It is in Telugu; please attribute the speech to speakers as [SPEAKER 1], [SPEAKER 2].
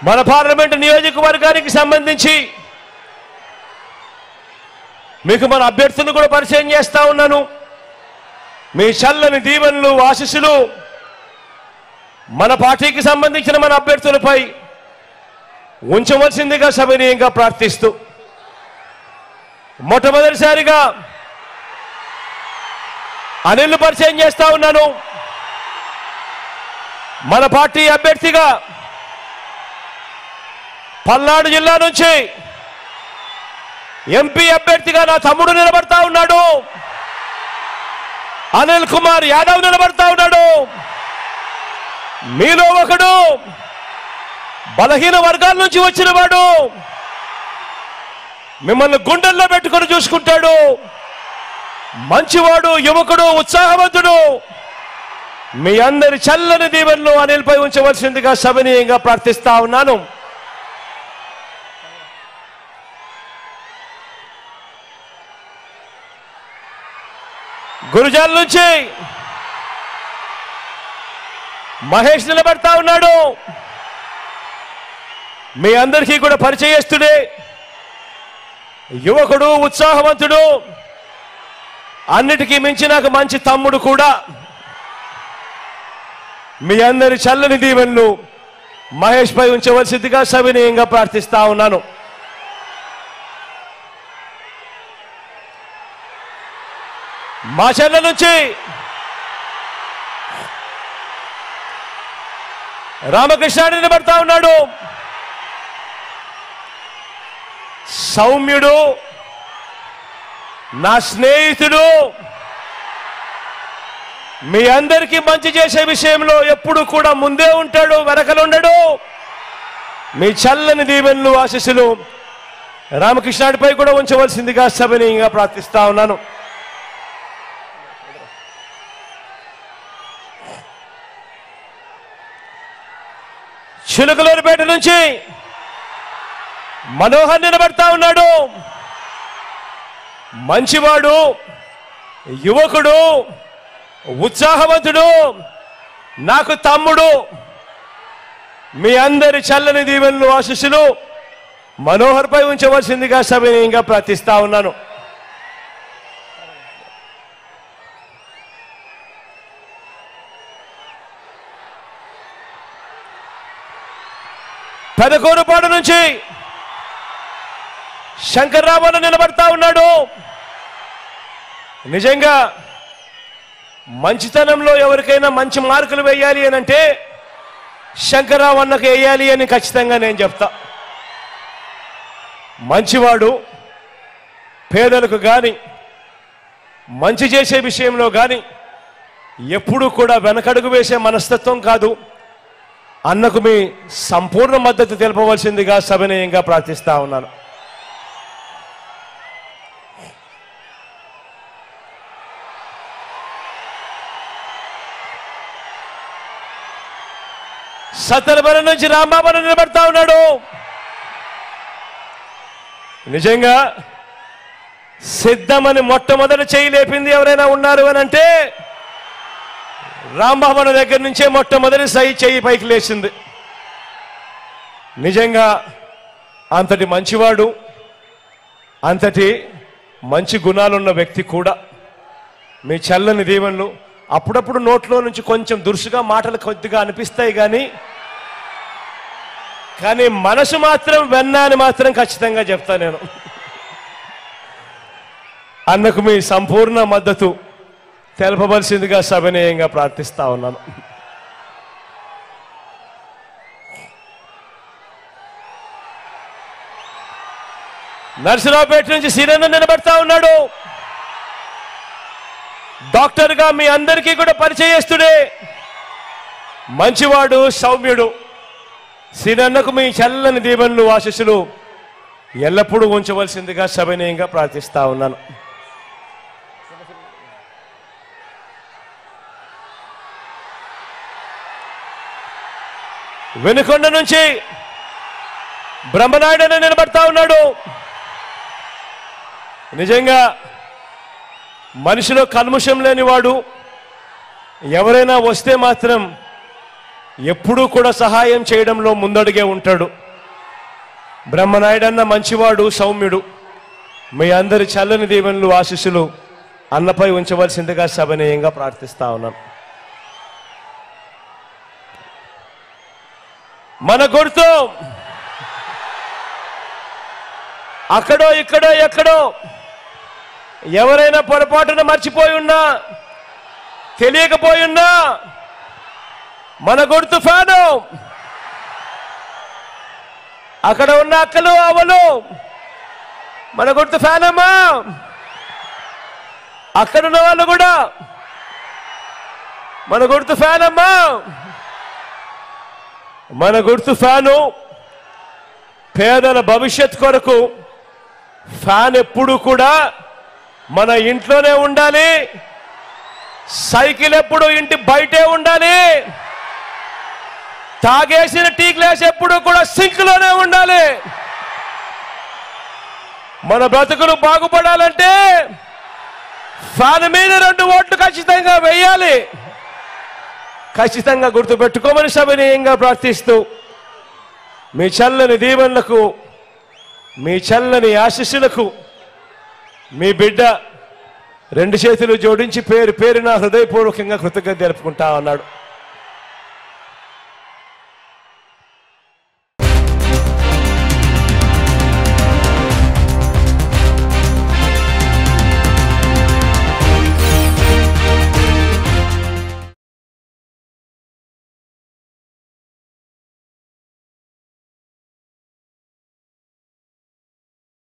[SPEAKER 1] మన పార్లమెంటు నియోజకవర్గానికి సంబంధించి మీకు మన అభ్యర్థులను కూడా పరిచయం చేస్తా ఉన్నాను మీ చల్లని దీవెనలు ఆశీస్సులు మన పార్టీకి సంబంధించిన మన అభ్యర్థులపై ఉంచవలసిందిగా సవినీయంగా ప్రార్థిస్తూ మొట్టమొదటిసారిగా అనిల్ పరిచయం చేస్తా ఉన్నాను మన పార్టీ అభ్యర్థిగా పల్నాడు జిల్లా నుంచి ఎంపీ అభ్యర్థిగా నా తమ్ముడు నిలబడతా ఉన్నాడు అనిల్ కుమార్ యాదవ్ నిలబడతా ఉన్నాడు మీలో ఒకడు బలహీన వర్గాల నుంచి వచ్చిన వాడు మిమ్మల్ని గుండెల్లో పెట్టుకొని చూసుకుంటాడు మంచివాడు యువకుడు ఉత్సాహవంతుడు మీ అందరి చల్లని దీవెనలు అనిల్పై ఉంచవలసిందిగా సవినీయంగా ప్రార్థిస్తా ఉన్నాను గురుజాల నుంచి మహేష్ నిలబడతా ఉన్నాడు మీ అందరికీ కూడా పరిచయస్తుడే యువకుడు ఉత్సాహవంతుడు అన్నిటికీ మించి నాకు మంచి తమ్ముడు కూడా మీ అందరి చల్లని దీవెనలు మహేష్ పై ఉంచవలసిందిగా సవినీయంగా ప్రార్థిస్తా ఉన్నాను మా చెల్ల నుంచి రామకృష్ణ నిలబడతా ఉన్నాడు సౌమ్యుడు నా స్నేహితుడు మీ అందరికీ మంచి చేసే విషయంలో ఎప్పుడు కూడా ముందే ఉంటాడు వెనకలుండడు మీ చల్లని దీవెనలు ఆశీస్సులు రామకృష్ణుడిపై కూడా ఉంచవలసిందిగా సభనీయంగా ప్రార్థిస్తా ఉన్నాను చిలుకలూరుపేట నుంచి మనోహర్ నిలబడతా ఉన్నాడు మంచివాడు యువకుడు ఉత్సాహవంతుడు నాకు తమ్ముడు మీ అందరి చల్లని దీవెనలు ఆశీస్సులు మనోహర్ పై ఉంచవలసిందిగా సవినీయంగా ప్రార్థిస్తా ఉన్నాను పెదకూరుపాడు నుంచి శంకర్రామన్ నిలబడతా ఉన్నాడు నిజంగా మంచితనంలో ఎవరికైనా మంచి మార్కులు వేయాలి అని అంటే శంకర్రావు అన్నకు వేయాలి అని ఖచ్చితంగా నేను చెప్తా మంచివాడు పేదలకు కానీ మంచి చేసే విషయంలో కానీ ఎప్పుడూ కూడా వెనకడుగు వేసే మనస్తత్వం కాదు అన్నకు మీ సంపూర్ణ మద్దతు తెలపవలసిందిగా సవినయంగా ప్రార్థిస్తా ఉన్నాను సత్తరబరి నుంచి రాంబాబు నిలబడతా ఉన్నాడు నిజంగా సిద్ధమని మొట్టమొదటి చేయి లేపింది ఎవరైనా ఉన్నారు అని అంటే రాంబాబు దగ్గర నుంచే మొట్టమొదటి సై చెయ్యి పైకి లేచింది నిజంగా అంతటి మంచివాడు అంతటి మంచి గుణాలున్న వ్యక్తి కూడా మీ చల్లని దీవెనలు అప్పుడప్పుడు నోట్లో నుంచి కొంచెం దురుసుగా మాటలు కొద్దిగా అనిపిస్తాయి కానీ కానీ మనసు మాత్రం వెన్న అని మాత్రం ఖచ్చితంగా చెప్తా నేను అన్నకు మీ సంపూర్ణ మద్దతు తెలపవలసిందిగా సవినయంగా ప్రార్థిస్తా ఉన్నాను నర్సరావుపేట నుంచి సిరన్న నిలబడతా ఉన్నాడు డాక్టర్గా మీ అందరికీ కూడా పరిచయస్తుడే మంచివాడు సౌమ్యుడు సిరన్నకు మీ చల్లని దీవెనలు ఆశీస్సులు ఎల్లప్పుడూ ఉంచవలసిందిగా సవినయంగా ప్రార్థిస్తా ఉన్నాను వెనుకొండ నుంచి బ్రహ్మనాయుడు అని నిలబడతా ఉన్నాడు నిజంగా మనిషిలో కల్ముషం లేనివాడు ఎవరైనా వస్తే మాత్రం ఎప్పుడూ కూడా సహాయం చేయడంలో ముందడుగే ఉంటాడు బ్రహ్మనాయుడన్న మంచివాడు సౌమ్యుడు మీ అందరి చల్లని దీవెనలు ఆశీస్సులు అన్నపై ఉంచవలసిందిగా సభనీయంగా ప్రార్థిస్తా ఉన్నాను మన గుర్తు అక్కడో ఇక్కడో ఎక్కడో ఎవరైనా పొరపాటున మర్చిపోయి ఉన్నా తెలియకపోయి ఉన్నా మన గుర్తు ఫ్యాను అక్కడ ఉన్న అక్కలు అవలు మన గుర్తు ఫ్యాన్ అమ్మా అక్కడ ఉన్న వాళ్ళు కూడా మన గుర్తు ఫ్యాన్ అమ్మా మన గుర్తు ఫ్యాను పేదల భవిష్యత్ కొరకు ఫ్యాన్ ఎప్పుడు కూడా మన ఇంట్లోనే ఉండాలి సైకిల్ ఎప్పుడు ఇంటి బయటే ఉండాలి తాగేసిన టీ గ్లాస్ ఎప్పుడు కూడా సింక్ లోనే ఉండాలి మన బ్రతుకులు బాగుపడాలంటే ఫ్యాన్ మీద రెండు ఓట్లు ఖచ్చితంగా వేయాలి ఖచ్చితంగా గుర్తుపెట్టుకోమని సవినీయంగా ప్రార్థిస్తూ మీ చల్లని దీవెనలకు మీ చల్లని ఆశీస్సులకు మీ బిడ్డ రెండు చేతులు జోడించి పేరు పేరున హృదయపూర్వకంగా కృతజ్ఞత తెలుపుకుంటా ఉన్నాడు